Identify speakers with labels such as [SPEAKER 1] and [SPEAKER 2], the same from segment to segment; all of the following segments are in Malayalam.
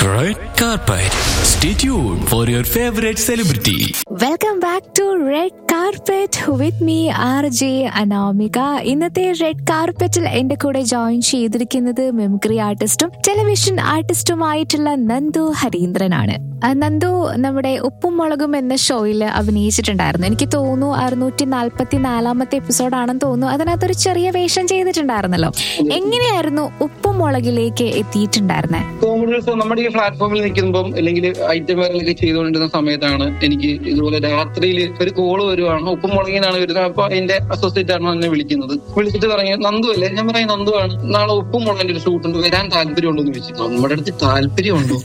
[SPEAKER 1] Red Carpet. Stay tuned for your favorite celebrity.
[SPEAKER 2] Welcome back to red carpet with me R J Anamika ഇന്നത്തെ റെഡ് കാർപ്പറ്റിൽ എന്റെ കൂടെ ജോയിൻ ചെയ്തിരിക്കുന്നത് മെമിക്രി ആർട്ടിസ്റ്റും ടെലിവിഷൻ ആർട്ടിസ്റ്റുമായിട്ടുള്ള നന്ദു ഹരീന്ദ്രനാണ് ആ, നന്ദു നമ്മുടെ ഉപ്പും മുളകും എന്ന ഷോയിൽ അഭിനയിച്ചിട്ടുണ്ടായിരുന്നു എനിക്ക് തോന്നുന്നു അറുന്നൂറ്റി നാൽപ്പത്തി നാലാമത്തെ എപ്പിസോഡാണെന്ന് തോന്നുന്നു അതിനകത്തൊരു ചെറിയ വേഷം ചെയ്തിട്ടുണ്ടായിരുന്നല്ലോ എങ്ങനെയായിരുന്നു ഉപ്പും മുളകിലേക്ക് എത്തിയിട്ടുണ്ടായിരുന്നെ
[SPEAKER 3] കോമഡീസ് നമ്മുടെ ഈ പ്ലാറ്റ്ഫോമിൽ നിൽക്കുമ്പോൾ അല്ലെങ്കിൽ ഐറ്റം വേറൊക്കെ ചെയ്തുകൊണ്ടിരുന്ന സമയത്താണ് എനിക്ക് ഇതുപോലെ രാത്രിയിൽ ഒരു കോള് വരുവാണ് ഉപ്പും മുളകിനാണ് വരുന്നത് അപ്പൊ അതിന്റെ അസോസിയേറ്റ് ആണ് എന്നെ വിളിക്കുന്നത് വിളിച്ചിട്ട് പറഞ്ഞു നന്ദു അല്ലേ ഞാൻ പറയും നന്ദു ആണ് നാളെ ഉപ്പും മുളകിന്റെ ഒരു ഷൂട്ട് ഉണ്ട് വരാൻ താല്പര്യമുണ്ടോ എന്ന് ചോദിച്ചു നമ്മുടെ അടുത്ത് താല്പര്യമുണ്ടോ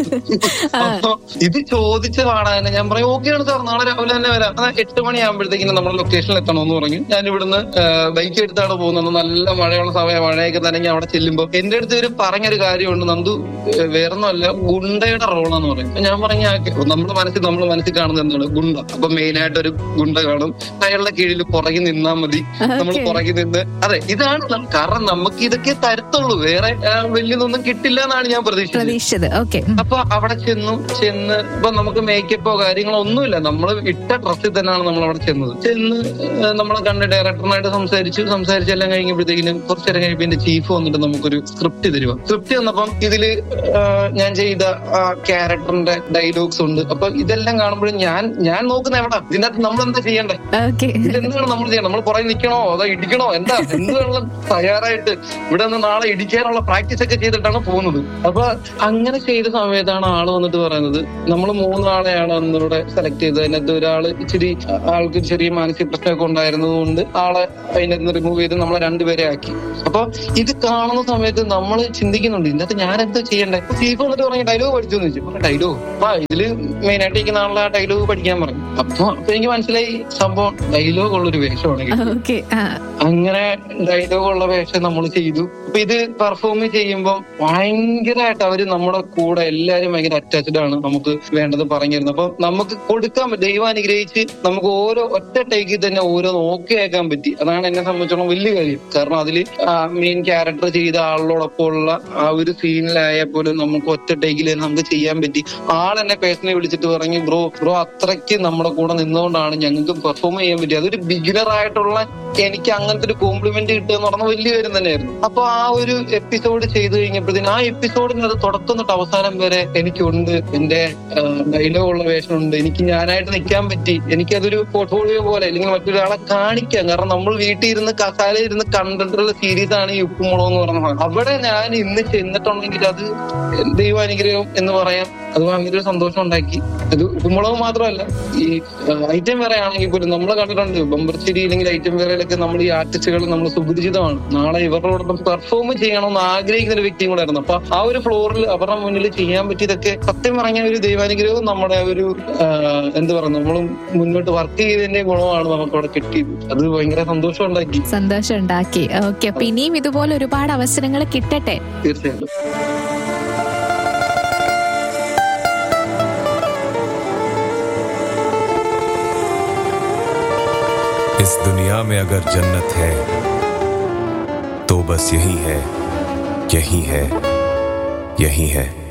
[SPEAKER 3] അപ്പൊ ഇത് ചോദിച്ചതാണ് തന്നെ ഞാൻ പറയും ഓക്കെ ആണ് സാർ നാളെ രാവിലെ തന്നെ വരാം എന്നാൽ എട്ട് മണിയാകുമ്പോഴത്തേക്കും നമ്മുടെ ലൊക്കേഷനിൽ എത്തണമെന്ന് പറഞ്ഞു ഞാൻ ഇവിടുന്ന് ബൈക്ക് എടുത്താണ് പോകുന്നത് നല്ല മഴയുള്ള സമയം മഴയൊക്കെ നനഞ്ഞ് അവിടെ ചെല്ലുമ്പോൾ എന്റെ അടുത്ത് ഒരു പറഞ്ഞൊരു കാര്യമുണ്ട് നന്ദു ഏഹ് വേറൊന്നുമല്ല ഗുണ്ടയുടെ റോളാന്ന് പറയും അപ്പൊ ഞാൻ പറഞ്ഞ നമ്മുടെ മനസ്സിൽ നമ്മൾ മനസ്സിൽ കാണുന്നത് എന്താണ് ഗുണ്ട അപ്പൊ മെയിൻ ആയിട്ട് ഒരു ഗുണ്ട കാണും അയാളുടെ കീഴിൽ പുറകിൽ നിന്നാ മതി നമ്മൾ
[SPEAKER 2] Okay.
[SPEAKER 3] പുറകിൽ നിന്ന് അതെ ഇതാണ് നം- കാരണം നമുക്ക് ഇതൊക്കെ തരത്തുള്ളൂ വേറെ ആ, വലിയതൊന്നും കിട്ടില്ല എന്നാണ് ഞാൻ പ്രതീക്ഷിച്ചത്
[SPEAKER 2] പ്രതീക്ഷിച്ചത് ഓക്കെ
[SPEAKER 3] അപ്പൊ അവിടെ ചെന്നു ചെന്ന് ഇപ്പൊ നമുക്ക് മേക്കപ്പോ കാര്യങ്ങളോ ഒന്നുമില്ല നമ്മൾ ഇട്ട ഡ്രസ്സിൽ തന്നെയാണ് നമ്മൾ അവിടെ ചെന്നത് ചെന്ന് ഏഹ് നമ്മളെ കണ്ട് ഡയറക്ടറിനായിട്ട് സംസാരിച്ചു സംസാരിച്ചെല്ലാം കഴിഞ്ഞപ്പോഴത്തേക്കിനും കുറച്ചു നേരം കഴിയുമ്പോൾ എന്റെ ചീഫ് വന്നിട്ട് നമുക്കൊരു സ്ക്രിപ്റ്റ് തരുക സ്ക്രിപ്റ്റ് തന്നപ്പം ഇതില് ഏഹ് ഞാൻ ചെയ്ത ആ ക്യാരക്ടറിന്റെ ഡയലോഗ്സ് ഉണ്ട് അപ്പൊ ഇതെല്ലാം കാണുമ്പോഴും ഞാൻ ഞാൻ നോക്കുന്ന എവിടെ ഇതിനകത്ത് നമ്മൾ എന്താ ചെയ്യണ്ടേ
[SPEAKER 2] ഓക്കെ
[SPEAKER 3] ഇതെന്താണ് നമ്മൾ ചെയ്യണം നമ്മൾ പുറകെ നിൽക്കണോ അതോ ഇടിക്കണോ എന്താ എന്താണ് തയ്യാറായിട്ട് ഇവിടെ നിന്ന് നാളെ ഇടിക്കാനുള്ള പ്രാക്ടീസ് ഒക്കെ ചെയ്തിട്ടാണ് പോകുന്നത് അപ്പൊ അങ്ങനെ ചെയ്ത സമയത്താണ് ആള് വന്നിട്ട് പറയുന്നത് നമ്മൾ മൂന്നാളെയാണ് അന്നിവിടെ സെലക്ട് ചെയ്തത് അതിനകത്ത് ഒരാള് ഇച്ചിരി ആൾക്ക് ചെറിയ മാനസിക പ്രശ്നമൊക്കെ ഉണ്ടായിരുന്നത് കൊണ്ട് ആളെ അതിനകത്ത് നിന്ന് റിമൂവ് ചെയ്ത് നമ്മളെ രണ്ടുപേരെ ആക്കി അപ്പൊ ഇത് കാണുന്ന സമയത്ത് നമ്മൾ ചിന്തിക്കുന്നുണ്ട് ഇതിനകത്ത് ഞാൻ എന്താ ചെയ്യണ്ടേ ചീഫ് വന്നിട്ട് പറഞ്ഞു ഡയലോഗ് പഠിച്ചു എന്ന് ചോദിച്ചു ഡയലോഗ് അപ്പൊ ഇതില് മെയിൻ ആയിട്ട് ഇരിക്കുന്ന ആളെ ഡയലോഗ് പഠിക്കാൻ പറഞ്ഞു അപ്പൊ അപ്പൊ എനിക്ക് മനസ്സിലായി സംഭവം ഡയലോഗ് ഉള്ളൊരു വേഷമാണ് കിട്ടിയത്.
[SPEAKER 2] ഓക്കെ
[SPEAKER 3] അങ്ങനെ ഡയലോഗ് ഉള്ള വേഷം നമ്മൾ ചെയ്തു അപ്പൊ ഇത് പെർഫോം ചെയ്യുമ്പോൾ ഭയങ്കരമായിട്ട് അവര് നമ്മുടെ കൂടെ എല്ലാരും ഭയങ്കര അറ്റാച്ച്ഡ് ആണ് നമുക്ക് വേണ്ടത് പറഞ്ഞു തരുന്നത് അപ്പൊ നമുക്ക് കൊടുക്കാൻ പറ്റും ദൈവം അനുഗ്രഹിച്ച് നമുക്ക് ഓരോ ഒറ്റ ടേക്കിൽ തന്നെ ഓരോന്ന് ഓക്കെ ആക്കാൻ പറ്റി അതാണ് എന്നെ സംബന്ധിച്ചോളം വലിയ കാര്യം കാരണം അതില് മെയിൻ ക്യാരക്ടർ ചെയ്ത ആളിനോടൊപ്പം ഉള്ള ആ ഒരു സീനിലായ പോലും നമുക്ക് ഒറ്റ ടേക്കിൽ തന്നെ നമുക്ക് ചെയ്യാൻ പറ്റി ആൾ എന്നെ പേഴ്സണലി വിളിച്ചിട്ട് പറഞ്ഞു ബ്രോ ബ്രോ അത്രയ്ക്ക് നമ്മുടെ കൂടെ നിന്നുകൊണ്ടാണ് ഞങ്ങൾക്ക് പെർഫോം ചെയ്യാൻ പറ്റിയത് അതൊരു ബിഗിനർ ആയിട്ടുള്ള എനിക്ക് അങ്ങനത്തെ ഒരു കോംപ്ലിമെന്റ് കിട്ടുക എന്ന് പറഞ്ഞാൽ വലിയ കാര്യം തന്നെയായിരുന്നു അപ്പൊ ആ ഒരു എപ്പിസോഡ് ചെയ്തു കഴിഞ്ഞപ്പോഴത്തേന് ആ എപ്പിസോഡിന് അത് തുടക്കം തൊട്ട് അവസാനം വരെ എനിക്കുണ്ട് എന്റെ ഡയലോഗ് ഉള്ള വേഷമുണ്ട് എനിക്ക് ഞാനായിട്ട് നിൽക്കാൻ പറ്റി എനിക്കതൊരു പോർട്ട്ഫോളിയോ പോലെ അല്ലെങ്കിൽ മറ്റൊരാളെ കാണിക്കാം കാരണം നമ്മൾ വീട്ടിൽ ഇരുന്ന് കസാല ഇരുന്ന് കണ്ടിട്ടുള്ള സീരീസ് ആണ് ഈ ഉപ്പുമുളക് എന്ന് പറഞ്ഞ സാധനം. അവിടെ ഞാൻ ഇന്ന് ചെന്നിട്ടുണ്ടെങ്കിൽ അത് ദൈവാനുഗ്രഹം എന്ന് പറയാം അത് ഭയങ്കര ഒരു സന്തോഷം ഉണ്ടാക്കി അത് ഉപ്പുമുളക് മാത്രമല്ല ഈ ഐറ്റം വേറെ ആണെങ്കിൽ പോലും നമ്മൾ കണ്ടിട്ടുണ്ട് ബമ്പർച്ചിരി അല്ലെങ്കിൽ ഐറ്റം വേറെയിലൊക്കെ നമ്മൾ ഈ ആർട്ടിസ്റ്റുകൾ നമ്മൾ സുപരിചിതമാണ് നാളെ ഇവരോടൊപ്പം പെർഫോം ചെയ്യണമെന്ന് ആഗ്രഹിക്കുന്ന ഒരു വ്യക്തിയും കൂടെ ആയിരുന്നു അപ്പൊ ആ ഒരു ഫ്ലോറിൽ അവരുടെ മുന്നിൽ ചെയ്യാൻ പറ്റിയതൊക്കെ സത്യം പറഞ്ഞ ഒരു ദൈവാനുഗ്രഹവും നമ്മുടെ ഒരു ആ, എന്താ പറയുക നമ്മൾ മുന്നോട്ട് വർക്ക് ചെയ്തതിന്റെ ഗുണമാണ് നമുക്ക് അവിടെ കിട്ടിയത് അത് ഭയങ്കര സന്തോഷം ഉണ്ടാക്കി
[SPEAKER 2] സന്തോഷം ഉണ്ടാക്കി ഓക്കെ അപ്പൊ ഇനിയും ഇതുപോലെ ഒരുപാട് അവസരങ്ങൾ കിട്ടട്ടെ
[SPEAKER 3] തീർച്ചയായിട്ടും
[SPEAKER 4] इस दुनिया में अगर जन्नत है तो बस यही है यही है यही है